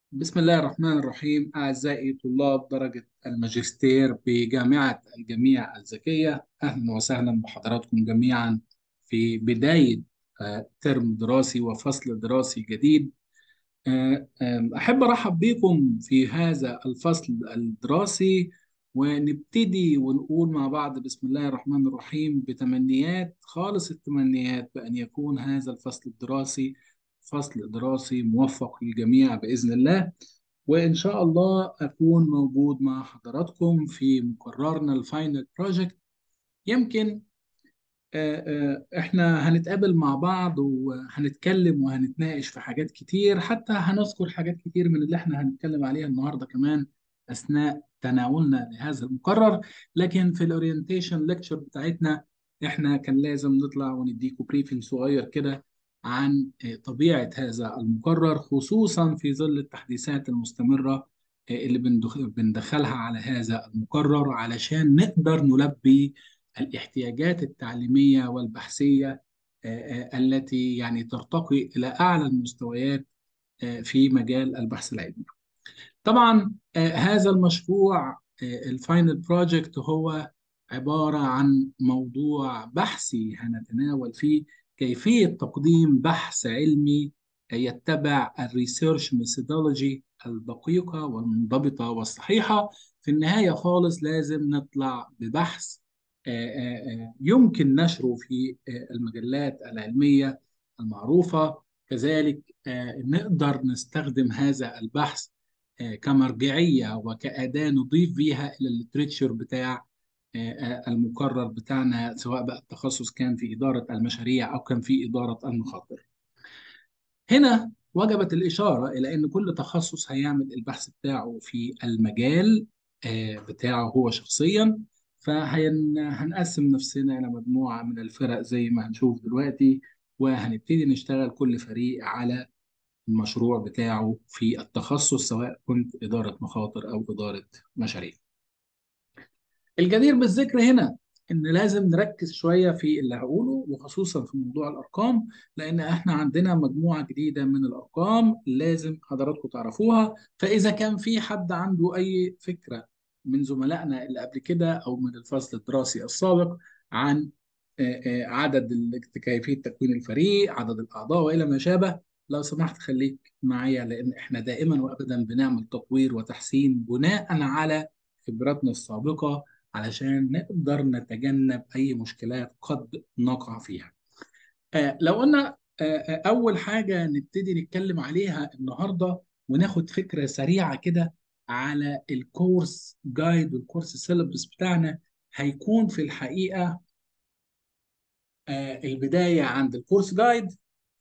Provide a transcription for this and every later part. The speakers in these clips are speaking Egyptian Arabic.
بسم الله الرحمن الرحيم أعزائي طلاب درجة الماجستير بجامعة الجميع الذكية أهلا وسهلا بحضراتكم جميعا في بداية آه، ترم دراسي وفصل دراسي جديد آه، آه، أحب أرحب بكم في هذا الفصل الدراسي ونبتدي ونقول مع بعض بسم الله الرحمن الرحيم بتمنيات خالص التمنيات بأن يكون هذا الفصل الدراسي فصل دراسي موفق للجميع بإذن الله وإن شاء الله أكون موجود مع حضراتكم في مقررنا الفاينل بروجكت يمكن آه، آه، احنا هنتقابل مع بعض وهنتكلم وهنتناقش في حاجات كتير حتى هنذكر حاجات كتير من اللي احنا هنتكلم عليها النهارده كمان اثناء تناولنا لهذا المقرر لكن في الاورينتيشن ليكتشر بتاعتنا احنا كان لازم نطلع ونديكوا بريفنج صغير كده عن آه، طبيعة هذا المقرر خصوصا في ظل التحديثات المستمرة اللي بندخ- بندخلها على هذا المقرر علشان نقدر نلبي الاحتياجات التعليمية والبحثية آه، آه، التي يعني ترتقي إلى أعلى المستويات آه، في مجال البحث العلمي. طبعا آه، هذا المشروع الفاينل بروجكت هو عبارة عن موضوع بحثي هنتناول فيه كيفية تقديم بحث علمي يتبع الريسيرش ميثودولوجي الدقيقة والمنضبطة والصحيحة في النهاية خالص لازم نطلع ببحث آه، آه، آه، يمكن نشره في آه، المجلات العلمية المعروفة كذلك آه، نقدر نستخدم هذا البحث آه، كمرجعية وكأداة نضيف بيها إلى الليتريتشر بتاع آه، آه، المقرر بتاعنا سواء بقى التخصص كان في إدارة المشاريع أو كان في إدارة المخاطر هنا وجبت الإشارة إلى أن كل تخصص هيعمل البحث بتاعه في المجال آه، بتاعه هو شخصيا فهنقسم نفسنا إلى مجموعة من الفرق زي ما هنشوف دلوقتي وهنبتدي نشتغل كل فريق على المشروع بتاعه في التخصص سواء كنت إدارة مخاطر أو إدارة مشاريع الجدير بالذكر هنا ان لازم نركز شويه في اللي هقوله وخصوصا في موضوع الارقام لان احنا عندنا مجموعه جديده من الارقام لازم حضراتكم تعرفوها فاذا كان في حد عنده اي فكره من زملائنا اللي قبل كده او من الفصل الدراسي السابق عن آه، آه، عدد ال- كيفيه تكوين الفريق عدد الاعضاء والى ما شابه لو سمحت خليك معايا لان احنا دائما وابدا بنعمل تطوير وتحسين بناء على خبراتنا السابقه علشان نقدر نتجنب أي مشكلات قد نقع فيها آه لو قلنا آه آه، أول حاجة نبتدي نتكلم عليها النهاردة وناخد فكرة سريعة كده على الكورس جايد والكورس سيلبس بتاعنا هيكون في الحقيقة آه البداية عند الكورس جايد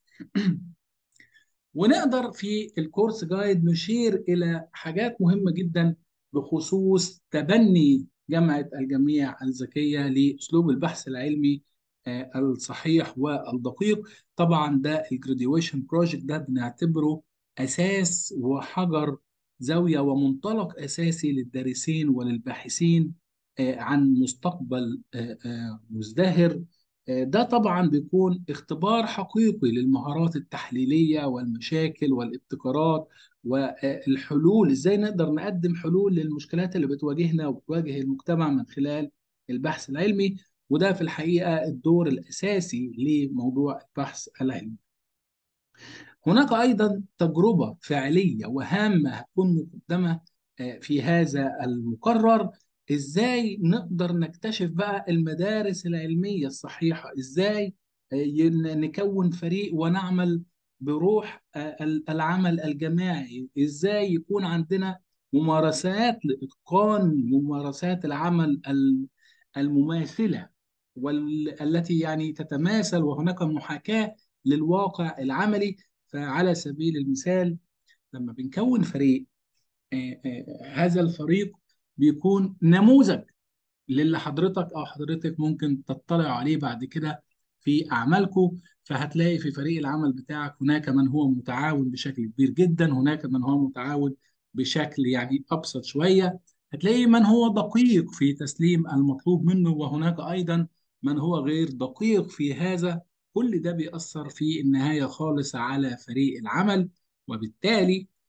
ونقدر في الكورس جايد نشير إلى حاجات مهمة جدا بخصوص تبني جامعة الجميع الذكية لأسلوب البحث العلمي آه، الصحيح والدقيق طبعا ده الجراديويشن بروجكت ده بنعتبره أساس وحجر زاوية ومنطلق أساسي للدارسين وللباحثين آه، عن مستقبل آه، آه، مزدهر ده طبعا بيكون اختبار حقيقي للمهارات التحليلية والمشاكل والابتكارات والحلول ازاي نقدر نقدم حلول للمشكلات اللي بتواجهنا وبتواجه المجتمع من خلال البحث العلمي وده في الحقيقة الدور الأساسي لموضوع البحث العلمي هناك أيضا تجربة فعلية وهامة هتكون مقدمة آه، في هذا المقرر إزاي نقدر نكتشف بقى المدارس العلمية الصحيحة إزاي آه، ين- نكون فريق ونعمل بروح آه، ال- العمل الجماعي إزاي يكون عندنا ممارسات لإتقان ممارسات العمل ال- المماثلة والتي يعني تتماثل وهناك محاكاة للواقع العملي فعلى سبيل المثال لما بنكون فريق آه، آه، هذا الفريق بيكون نموذج للي حضرتك او حضرتك ممكن تطلع عليه بعد كده في اعمالكم فهتلاقي في فريق العمل بتاعك هناك من هو متعاون بشكل كبير جدا هناك من هو متعاون بشكل يعني ابسط شويه هتلاقي من هو دقيق في تسليم المطلوب منه وهناك ايضا من هو غير دقيق في هذا كل ده بيأثر في النهايه خالص على فريق العمل وبالتالي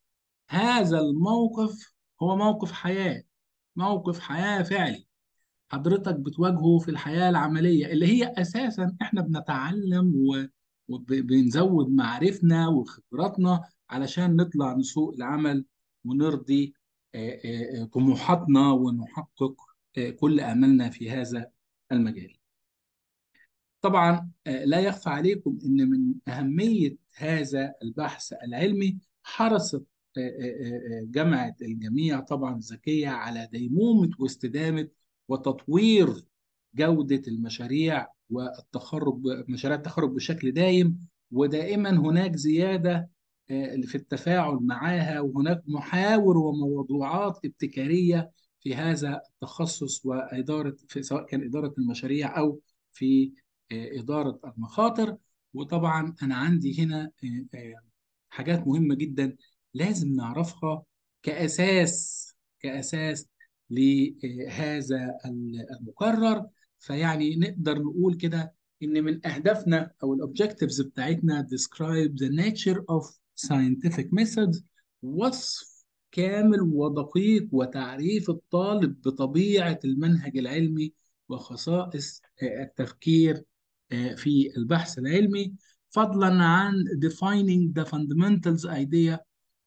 هذا الموقف هو موقف حياة موقف حياة فعلي حضرتك بتواجهه في الحياة العملية اللي هي أساسا إحنا بنتعلم و- وبنزود معارفنا وخبراتنا علشان نطلع لسوق العمل ونرضي آه، آه، آه، طموحاتنا ونحقق آه، كل آمالنا في هذا المجال طبعا آه، لا يخفى عليكم ان من اهميه هذا البحث العلمي حرصت آه، آه، آه، جامعه الجميع طبعا الذكيه على ديمومه واستدامه وتطوير جوده المشاريع والتخرج مشاريع التخرج بشكل دايم ودائما هناك زياده آه، في التفاعل معها وهناك محاور وموضوعات ابتكاريه في هذا التخصص واداره في سواء كان اداره المشاريع او في آه، إدارة المخاطر وطبعا أنا عندي هنا آه، آه، حاجات مهمة جدا لازم نعرفها كأساس كأساس لهذا المقرر فيعني نقدر نقول كده إن من أهدافنا أو الأوبجكتيفز بتاعتنا describe the nature of scientific methods وصف كامل ودقيق وتعريف الطالب بطبيعة المنهج العلمي وخصائص آه، التفكير آه، في البحث العلمي فضلا عن defining the fundamentals idea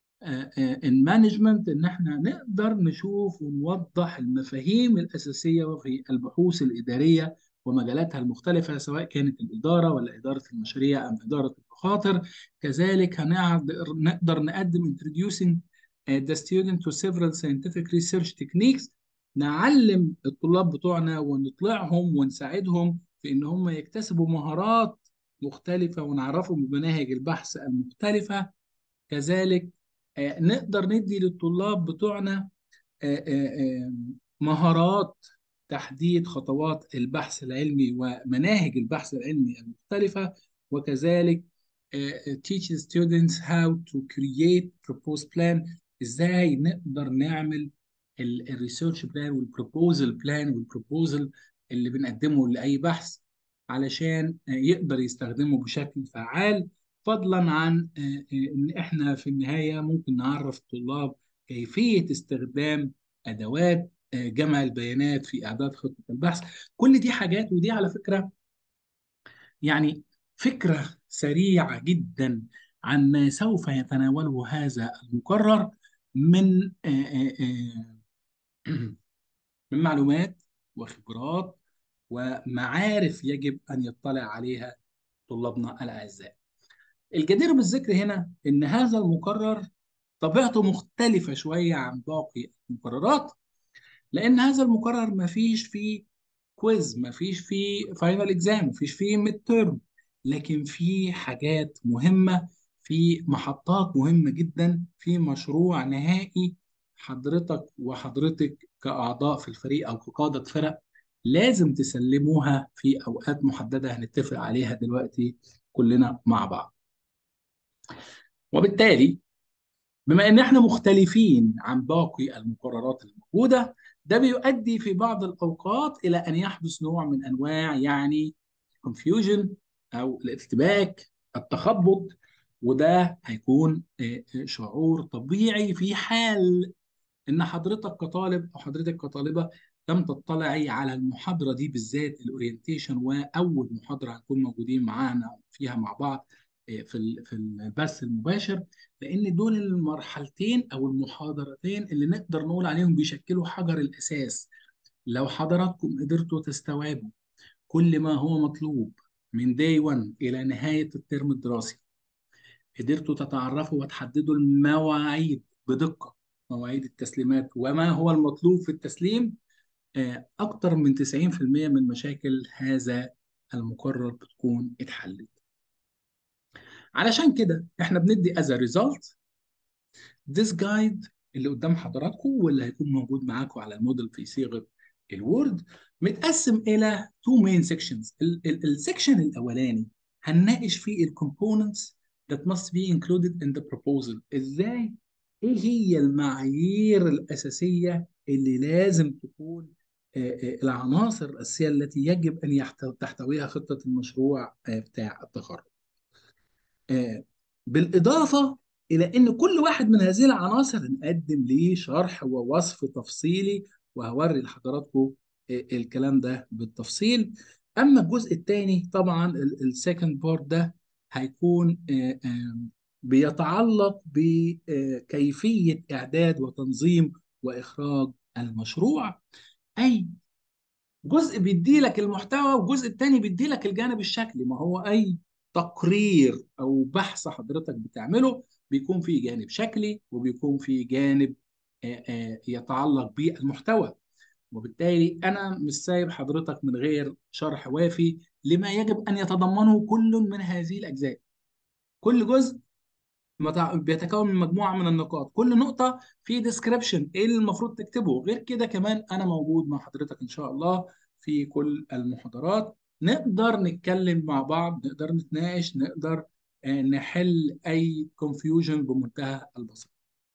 ان مانجمنت ان احنا نقدر نشوف ونوضح المفاهيم الاساسيه في البحوث الاداريه ومجالاتها المختلفه سواء كانت الاداره ولا اداره المشاريع ام اداره المخاطر كذلك هنقدر نقدر نقدم introducing the student to several scientific research techniques نعلم الطلاب بتوعنا ونطلعهم ونساعدهم في ان هم يكتسبوا مهارات مختلفه ونعرفهم بمناهج البحث المختلفه كذلك آه، نقدر ندي للطلاب بتوعنا آه، آه، آه، مهارات تحديد خطوات البحث العلمي ومناهج البحث العلمي المختلفة وكذلك آه، teach the students how to create proposed plan ازاي نقدر نعمل الريسيرش بلان والبروبوزل بلان والبروبوزل اللي بنقدمه لأي بحث علشان آه، يقدر يستخدمه بشكل فعال فضلا عن آه، آه، ان احنا في النهايه ممكن نعرف الطلاب كيفيه استخدام ادوات آه، جمع البيانات في اعداد خطه البحث كل دي حاجات ودي على فكره يعني فكره سريعه جدا عن ما سوف يتناوله هذا المقرر من آه، آه، آه، من معلومات وخبرات ومعارف يجب ان يطلع عليها طلابنا الاعزاء الجدير بالذكر هنا ان هذا المقرر طبيعته مختلفة شوية عن باقي المقررات لان هذا المقرر ما فيش فيه كويز ما فيش فيه فاينل اكزام ما فيش فيه ميد تيرم لكن في حاجات مهمة في محطات مهمة جدا في مشروع نهائي حضرتك وحضرتك كأعضاء في الفريق أو كقادة فرق لازم تسلموها في أوقات محددة هنتفق عليها دلوقتي كلنا مع بعض وبالتالي بما ان احنا مختلفين عن باقي المقررات الموجوده ده بيؤدي في بعض الاوقات الى ان يحدث نوع من انواع يعني confusion او الارتباك التخبط وده هيكون آه، آه، شعور طبيعي في حال ان حضرتك كطالب او حضرتك كطالبه لم تطلعي على المحاضره دي بالذات الاورينتيشن واول محاضره هنكون موجودين معانا فيها مع بعض آه، في ال- في البث المباشر لان دول المرحلتين او المحاضرتين اللي نقدر نقول عليهم بيشكلوا حجر الاساس لو حضراتكم قدرتوا تستوعبوا كل ما هو مطلوب من داي 1 الى نهايه الترم الدراسي قدرتوا تتعرفوا وتحددوا المواعيد بدقة مواعيد التسليمات وما هو المطلوب في التسليم آه، أكتر من 90% من مشاكل هذا المقرر بتكون اتحلت علشان كده احنا بندي as a result this guide اللي قدام حضراتكم واللي هيكون موجود معاكم على الموديل في صيغة الوورد متقسم إلى two main sections السكشن الأولاني هنناقش فيه الكومبوننتس that must be included in the proposal ازاي ايه هي المعايير الأساسية اللي لازم تكون آه، آه، العناصر الأساسية التي يجب أن يحت- تحتويها خطة المشروع آه، بتاع التخرج آه، بالإضافة الى ان كل واحد من هذه العناصر نقدم ليه شرح ووصف تفصيلي وهوري لحضراتكم الكلام ده بالتفصيل اما الجزء الثاني طبعا السكند بارت ده هيكون بيتعلق بكيفيه اعداد وتنظيم واخراج المشروع اي جزء بيدي لك المحتوى والجزء الثاني بيدي لك الجانب الشكلي ما هو اي تقرير او بحث حضرتك بتعمله بيكون فيه جانب شكلي وبيكون فيه جانب يتعلق بالمحتوى وبالتالي انا مش سايب حضرتك من غير شرح وافي لما يجب ان يتضمنه كل من هذه الاجزاء كل جزء بيتكون من مجموعه من النقاط كل نقطه في ديسكريبشن ايه اللي المفروض تكتبه غير كده كمان انا موجود مع حضرتك ان شاء الله في كل المحاضرات نقدر نتكلم مع بعض نقدر نتناقش نقدر نحل اي كونفيوجن بمنتهى البساطه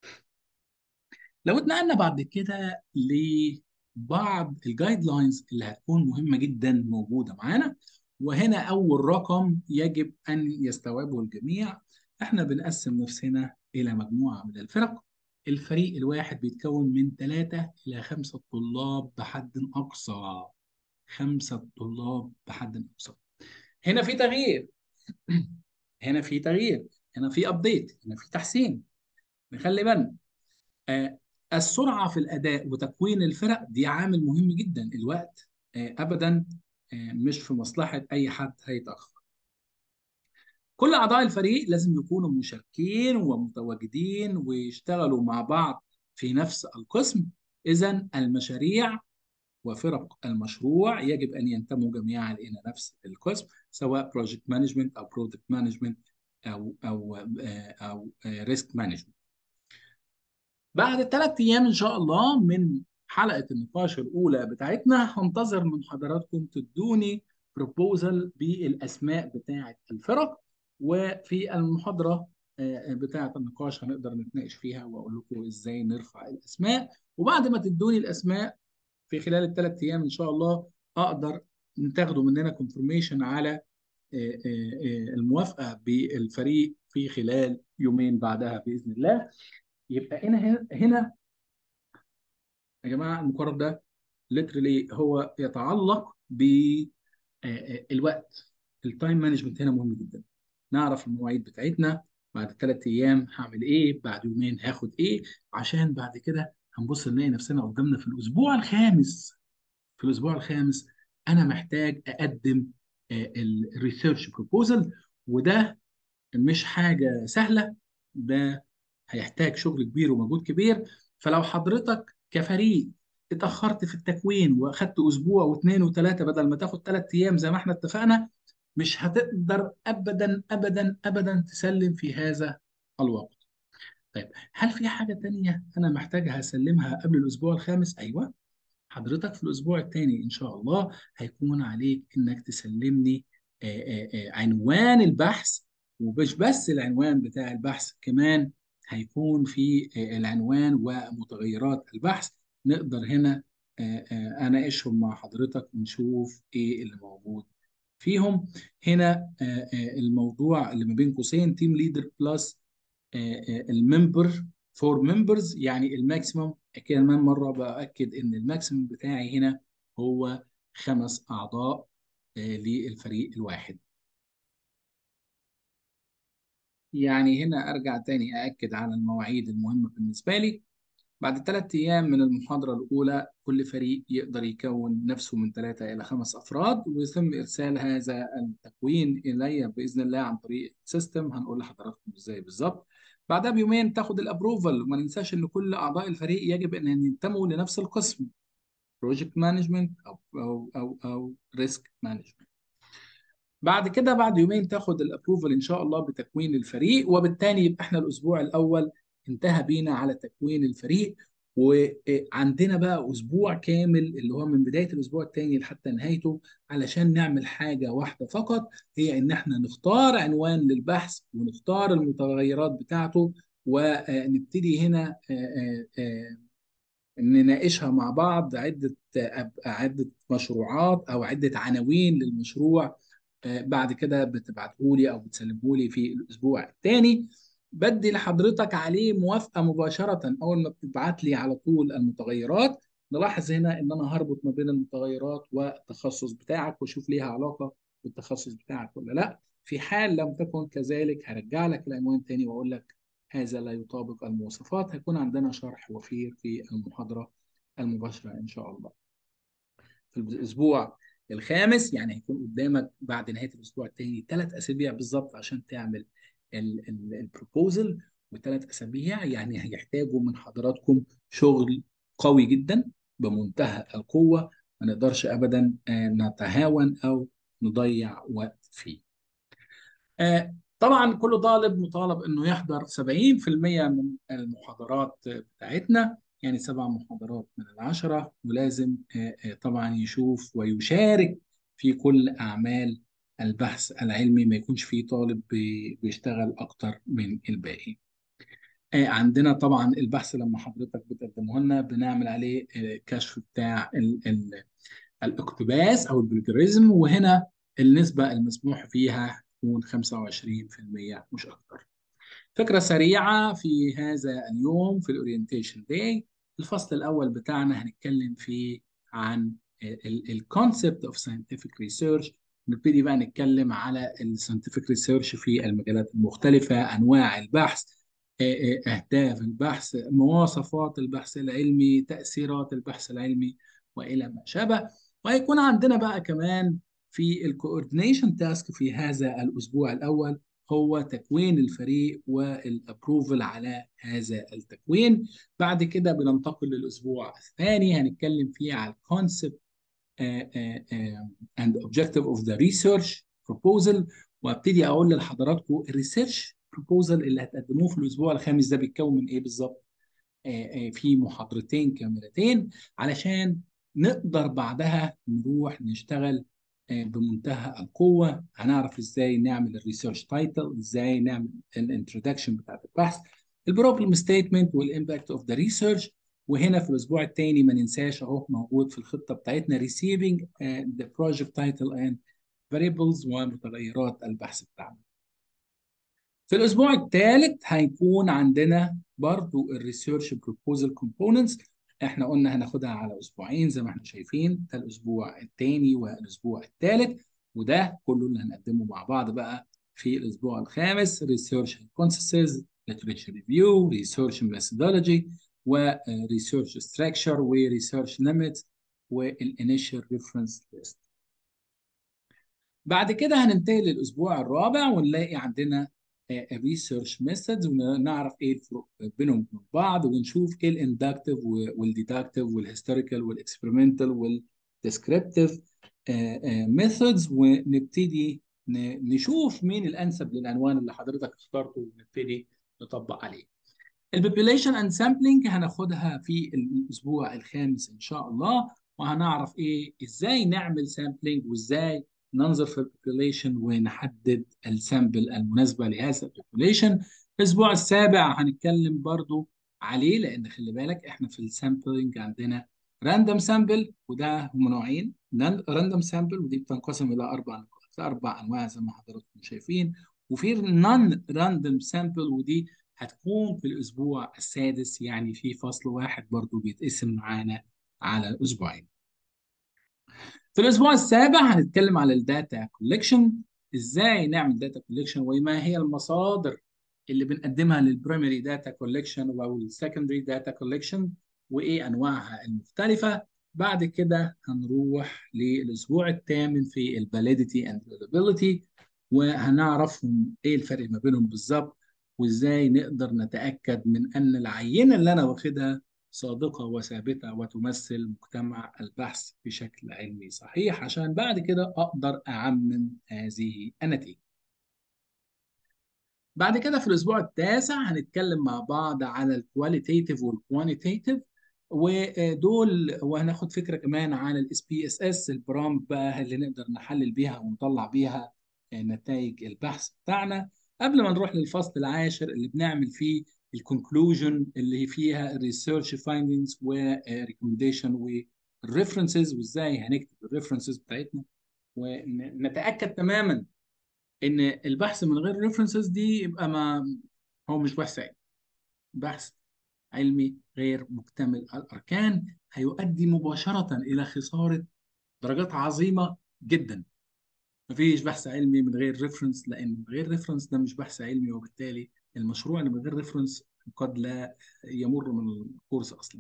لو اتنقلنا بعد كده لبعض الجايد لاينز اللي هتكون مهمه جدا موجوده معانا وهنا اول رقم يجب ان يستوعبه الجميع احنا بنقسم نفسنا الى مجموعه من الفرق الفريق الواحد بيتكون من ثلاثة إلى خمسة طلاب بحد أقصى خمسة طلاب بحد أقصى هنا في تغيير هنا في تغيير هنا في أبديت هنا في تحسين نخلي بالنا آه السرعة في الأداء وتكوين الفرق دي عامل مهم جدا الوقت آه أبدا آه مش في مصلحة أي حد هيتأخر كل أعضاء الفريق لازم يكونوا مشاركين ومتواجدين ويشتغلوا مع بعض في نفس القسم إذا المشاريع وفرق المشروع يجب أن ينتموا جميعا إلى نفس القسم سواء بروجكت مانجمنت أو برودكت مانجمنت أو أو أو ريسك مانجمنت. بعد ثلاث أيام إن شاء الله من حلقة النقاش الأولى بتاعتنا هنتظر من حضراتكم تدوني بروبوزل بالأسماء بتاعة الفرق وفي المحاضرة بتاعة النقاش هنقدر نتناقش فيها وأقول لكم إزاي نرفع الأسماء وبعد ما تدوني الأسماء في خلال الثلاث أيام إن شاء الله أقدر تاخدوا مننا كونفرميشن على الموافقة بالفريق في خلال يومين بعدها بإذن الله يبقى هنا هنا يا جماعة المقرر ده ليترلي هو يتعلق بالوقت التايم مانجمنت هنا مهم جدا نعرف المواعيد بتاعتنا بعد ثلاث ايام هعمل ايه بعد يومين هاخد ايه عشان بعد كده هنبص نلاقي نفسنا قدامنا في الاسبوع الخامس في الاسبوع الخامس انا محتاج اقدم الريسيرش بروبوزل وده مش حاجه سهله ده هيحتاج شغل كبير ومجهود كبير فلو حضرتك كفريق اتاخرت في التكوين واخدت اسبوع واثنين وثلاثه بدل ما تاخد ثلاث ايام زي ما احنا اتفقنا مش هتقدر ابدا ابدا ابدا تسلم في هذا الوقت. طيب هل في حاجه تانية انا محتاجها اسلمها قبل الاسبوع الخامس؟ ايوه حضرتك في الاسبوع الثاني ان شاء الله هيكون عليك انك تسلمني آآ آآ عنوان البحث ومش بس العنوان بتاع البحث كمان هيكون في العنوان ومتغيرات البحث نقدر هنا اناقشهم مع حضرتك ونشوف ايه اللي موجود فيهم هنا الموضوع اللي ما بين قوسين تيم ليدر بلس الممبر فور ممبرز يعني الماكسيمم كمان مره باكد ان الماكسيمم بتاعي هنا هو خمس اعضاء للفريق الواحد يعني هنا ارجع تاني ااكد على المواعيد المهمه بالنسبه لي بعد ثلاث أيام من المحاضرة الأولى كل فريق يقدر يكون نفسه من ثلاثة إلى خمس أفراد ويتم إرسال هذا التكوين إلي بإذن الله عن طريق السيستم هنقول لحضراتكم إزاي بالظبط بعدها بيومين تاخد الأبروفال وما ننساش إن كل أعضاء الفريق يجب أن ينتموا لنفس القسم بروجكت مانجمنت أو أو أو أو ريسك مانجمنت بعد كده بعد يومين تاخد الابروفال ان شاء الله بتكوين الفريق وبالتالي يبقى احنا الاسبوع الاول انتهى بينا على تكوين الفريق وعندنا بقى اسبوع كامل اللي هو من بدايه الاسبوع الثاني لحتى نهايته علشان نعمل حاجه واحده فقط هي ان احنا نختار عنوان للبحث ونختار المتغيرات بتاعته ونبتدي هنا نناقشها مع بعض عده عده مشروعات او عده عناوين للمشروع بعد كده بتبعته لي او بتسلمه لي في الاسبوع الثاني بدي لحضرتك عليه موافقة مباشرة أول ما بتبعت لي على طول المتغيرات نلاحظ هنا إن أنا هربط ما بين المتغيرات والتخصص بتاعك وأشوف ليها علاقة بالتخصص بتاعك ولا لا في حال لم تكن كذلك هرجع لك العنوان تاني وأقول لك هذا لا يطابق المواصفات هيكون عندنا شرح وفير في المحاضرة المباشرة إن شاء الله في الأسبوع الخامس يعني هيكون قدامك بعد نهاية الأسبوع الثاني ثلاث أسابيع بالظبط عشان تعمل البروبوزل وثلاث أسابيع يعني هيحتاجوا من حضراتكم شغل قوي جدا بمنتهى القوة ما نقدرش أبدا نتهاون أو نضيع وقت فيه طبعا كل طالب مطالب انه يحضر 70% من المحاضرات بتاعتنا يعني سبع محاضرات من العشرة ولازم طبعا يشوف ويشارك في كل أعمال البحث العلمي ما يكونش فيه طالب بيشتغل أكتر من الباقي عندنا طبعا البحث لما حضرتك بتقدمه لنا بنعمل عليه كشف بتاع ال ال الاقتباس أو البلجريزم وهنا النسبة المسموح فيها تكون 25% مش أكتر فكرة سريعة في هذا اليوم في الأورينتيشن داي الفصل الأول بتاعنا هنتكلم فيه عن الكونسبت اوف ساينتفك ريسيرش نبتدي بقى نتكلم على الساينتفك ريسيرش في المجالات المختلفة أنواع البحث أهداف البحث مواصفات البحث العلمي تأثيرات البحث العلمي وإلى ما شابه وهيكون عندنا بقى كمان في الكوردينيشن تاسك في هذا الأسبوع الأول هو تكوين الفريق والابروفل على هذا التكوين بعد كده بننتقل للاسبوع الثاني هنتكلم فيه على الكونسبت اند اوبجكتيف اوف ذا ريسيرش بروبوزل وابتدي اقول لحضراتكم الريسيرش بروبوزل اللي هتقدموه في الاسبوع الخامس ده بيتكون من ايه بالظبط في محاضرتين كاملتين علشان نقدر بعدها نروح نشتغل بمنتهى القوة هنعرف ازاي نعمل الريسيرش تايتل ازاي نعمل الانترودكشن بتاعت البحث البروبلم ستيتمنت والامباكت اوف ذا ريسيرش وهنا في الاسبوع الثاني ما ننساش اهو موجود في الخطة بتاعتنا receiving the project title and variables ومتغيرات البحث بتاعنا في الاسبوع الثالث هيكون عندنا برضو الريسيرش بروبوزل كومبوننتس احنا قلنا هناخدها على اسبوعين زي ما احنا شايفين ده الاسبوع الثاني والاسبوع الثالث وده كله اللي هنقدمه مع بعض بقى في الاسبوع الخامس ريسيرش كونسنسز literature ريفيو ريسيرش ميثودولوجي وريسيرش ستراكشر وريسيرش ليميتس والانيشال ريفرنس ليست بعد كده هننتقل للاسبوع الرابع ونلاقي عندنا الريسيرش ميثودز ونعرف ايه الفروق بينهم وبين بعض ونشوف ايه الاندكتيف والديدكتيف والهيستوريكال والاكسبيرمنتال والديسكريبتيف ميثودز ونبتدي نشوف مين الانسب للعنوان اللي حضرتك اخترته ونبتدي نطبق عليه. البوبيليشن اند سامبلينج هناخدها في الاسبوع الخامس ان شاء الله وهنعرف ايه ازاي نعمل سامبلينج وازاي ننظر في البوبيليشن ونحدد السامبل المناسبة لهذا البوبيليشن الأسبوع السابع هنتكلم برضو عليه لأن خلي بالك إحنا في السامبلينج عندنا راندوم سامبل وده هم نوعين راندوم سامبل ودي بتنقسم إلى أربع أربع أنواع زي ما حضراتكم شايفين وفي نون راندوم سامبل ودي هتكون في الأسبوع السادس يعني في فصل واحد برضو بيتقسم معانا على أسبوعين في الاسبوع السابع هنتكلم على الداتا كولكشن ازاي نعمل داتا كولكشن وما هي المصادر اللي بنقدمها للبرايمري داتا كولكشن او السكندري داتا كولكشن وايه انواعها المختلفه بعد كده هنروح للاسبوع الثامن في الفاليديتي اند ريلابيلتي وهنعرفهم ايه الفرق ما بينهم بالظبط وازاي نقدر نتاكد من ان العينه اللي انا واخدها صادقة وثابتة وتمثل مجتمع البحث بشكل علمي صحيح عشان بعد كده أقدر أعمم هذه النتيجة. بعد كده في الأسبوع التاسع هنتكلم مع بعض على الكواليتيتيف والكوانتيتيف ودول وهناخد فكرة كمان عن الاس بي اس اس البرامج بقى اللي نقدر نحلل بيها ونطلع بيها نتائج البحث بتاعنا قبل ما نروح للفصل العاشر اللي بنعمل فيه الكونكلوجن اللي فيها الريسيرش فايندنجز وريكومنديشن والريفرنسز وازاي هنكتب الريفرنسز بتاعتنا ونتاكد تماما ان البحث من غير ريفرنسز دي يبقى ما هو مش بحث علمي بحث علمي غير مكتمل الأركان هيؤدي مباشرة إلى خسارة درجات عظيمة جدا مفيش بحث علمي من غير ريفرنس لأن من غير ريفرنس ده مش بحث علمي وبالتالي المشروع اللي من غير ريفرنس قد لا يمر من الكورس أصلا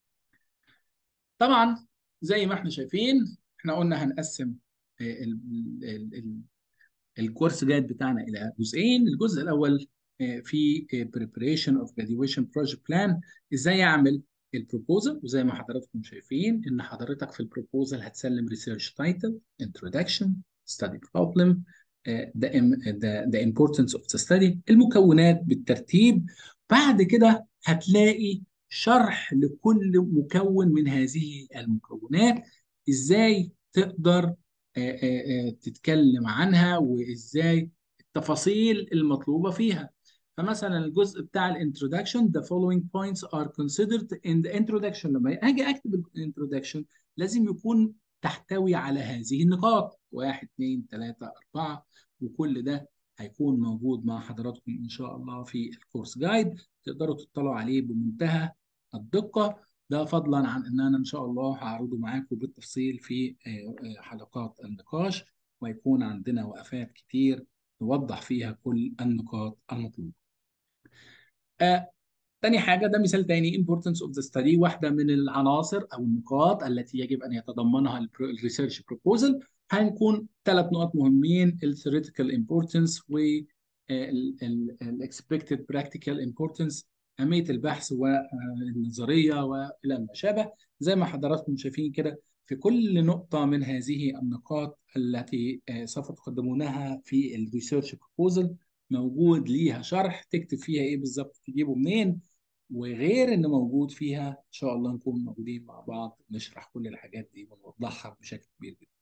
طبعا زي ما احنا شايفين احنا قلنا هنقسم ال- ال- ال- الكورس جايد بتاعنا الى جزئين الجزء الاول آه، في آه، preparation of graduation project plan ازاي اعمل البروبوزل وزي ما حضراتكم شايفين ان حضرتك في البروبوزل هتسلم research title introduction study problem آه، the, im- the, the importance of the study المكونات بالترتيب بعد كده هتلاقي شرح لكل مكون من هذه المكونات ازاي تقدر آه، آه، آه، تتكلم عنها وازاي التفاصيل المطلوبة فيها فمثلا الجزء بتاع الانترودكشن the following points are considered in the introduction لما اجي اكتب الانترودكشن لازم يكون تحتوي على هذه النقاط واحد اثنين ثلاثة أربعة وكل ده هيكون موجود مع حضراتكم إن شاء الله في الكورس جايد تقدروا تطلعوا عليه بمنتهى الدقة ده فضلا عن ان انا ان شاء الله هعرضه معاكم بالتفصيل في آه، آه، حلقات النقاش ويكون عندنا وقفات كتير نوضح فيها كل النقاط المطلوبة. آه، تاني حاجة ده مثال تاني importance of the study واحدة من العناصر أو النقاط التي يجب أن يتضمنها الريسيرش بروبوزل هنكون ثلاث نقط مهمين ال theoretical importance و ال expected practical importance أهمية البحث والنظرية وإلى ما شابه زي ما حضراتكم شايفين كده في كل نقطة من هذه النقاط التي آه، سوف تقدمونها في الريسيرش بروبوزل موجود ليها شرح تكتب فيها ايه بالظبط تجيبه منين وغير ان موجود فيها ان شاء الله نكون موجودين مع بعض نشرح كل الحاجات دي ونوضحها بشكل كبير جدا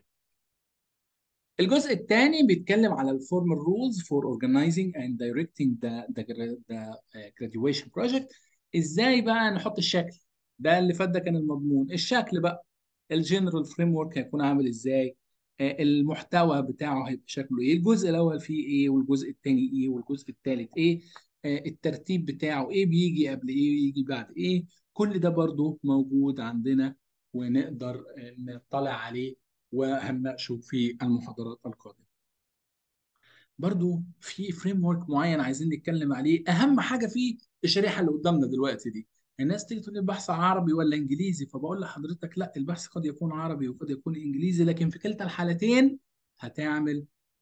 الجزء الثاني بيتكلم على الفورمال رولز فور organizing and directing the the, the uh, graduation project ازاي بقى نحط الشكل ده اللي فات ده كان المضمون الشكل بقى الجنرال فريم ورك هيكون عامل ازاي آه، المحتوى بتاعه هيبقى شكله ايه الجزء الاول فيه ايه والجزء الثاني ايه والجزء الثالث ايه آه، الترتيب بتاعه ايه بيجي قبل ايه ويجي بعد ايه كل ده برضو موجود عندنا ونقدر آه، نطلع عليه وهنناقشه في المحاضرات القادمة برضو في فريم ورك معين عايزين نتكلم عليه اهم حاجه فيه الشريحه اللي قدامنا دلوقتي دي الناس تيجي تقول لي البحث عربي ولا انجليزي فبقول لحضرتك لا البحث قد يكون عربي وقد يكون انجليزي لكن في كلتا الحالتين هتعمل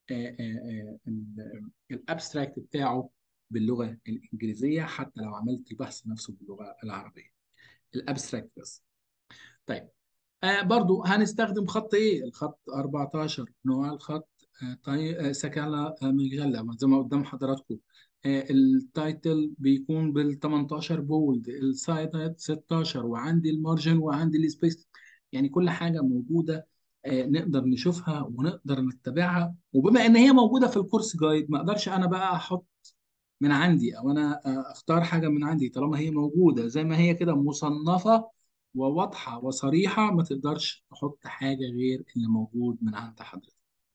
الابستراكت بتاعه باللغه الانجليزيه حتى لو عملت البحث نفسه باللغه العربيه الابستراكت بس طيب آه برضو هنستخدم خط ايه الخط 14 نوع الخط آه طي... آه سكالة آه مجلة زي ما قدام حضراتكم آه التايتل بيكون بال 18 بولد السايد 16 وعندي المارجن وعندي السبيس يعني كل حاجة موجودة آه نقدر نشوفها ونقدر نتبعها وبما ان هي موجودة في الكورس جايد ما اقدرش انا بقى احط من عندي او انا آه، اختار حاجة من عندي طالما هي موجودة زي ما هي كده مصنفة وواضحة وصريحة ما تقدرش تحط حاجة غير اللي موجود من عند حضرتك.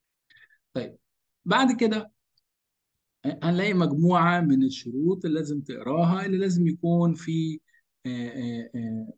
طيب بعد كده هنلاقي مجموعة من الشروط اللي لازم تقراها اللي لازم يكون في آه، آه، آه،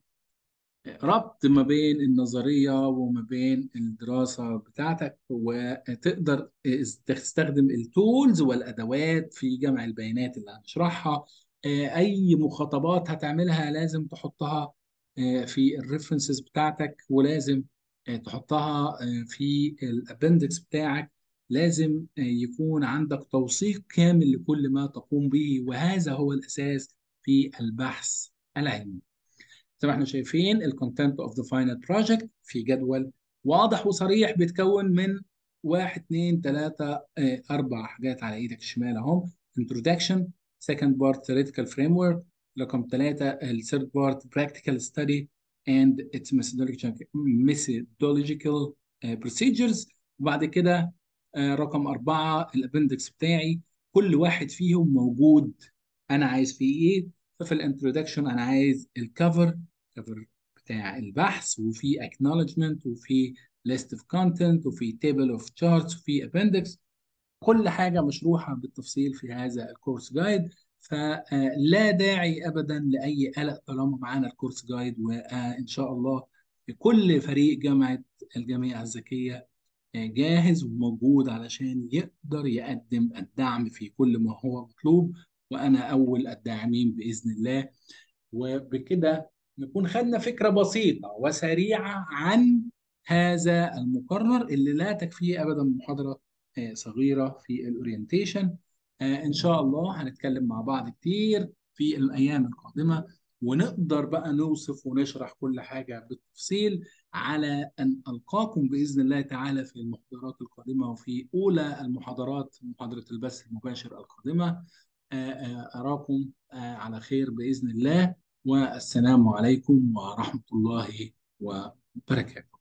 ربط ما بين النظرية وما بين الدراسة بتاعتك وتقدر تستخدم التولز والأدوات في جمع البيانات اللي هنشرحها أي مخاطبات هتعملها لازم تحطها في الريفرنسز بتاعتك ولازم تحطها في الابندكس بتاعك لازم يكون عندك توثيق كامل لكل ما تقوم به وهذا هو الأساس في البحث العلمي زي ما احنا شايفين الكونتنت اوف ذا فاينل بروجكت في جدول واضح وصريح بيتكون من واحد اثنين ثلاثة أربع حاجات على إيدك الشمال أهم introduction second part theoretical framework رقم ثلاثة ال third part practical study and its methodological methodological uh, procedures وبعد كده uh, رقم أربعة الابندكس بتاعي كل واحد فيهم موجود أنا عايز فيه إيه ففي الانترودكشن أنا عايز الكفر كفر بتاع البحث وفي acknowledgement وفي list of content وفي table of charts وفي appendix كل حاجة مشروحة بالتفصيل في هذا الكورس جايد فلا داعي ابدا لاي قلق طالما معانا الكورس جايد وان شاء الله كل فريق جامعه الجامعه الذكيه جاهز وموجود علشان يقدر يقدم الدعم في كل ما هو مطلوب وانا اول الداعمين باذن الله وبكده نكون خدنا فكره بسيطه وسريعه عن هذا المقرر اللي لا تكفيه ابدا محاضره صغيره في الاورينتيشن ان شاء الله هنتكلم مع بعض كتير في الايام القادمه ونقدر بقى نوصف ونشرح كل حاجه بالتفصيل على ان القاكم باذن الله تعالى في المحاضرات القادمه وفي اولى المحاضرات محاضره البث المباشر القادمه اراكم على خير باذن الله والسلام عليكم ورحمه الله وبركاته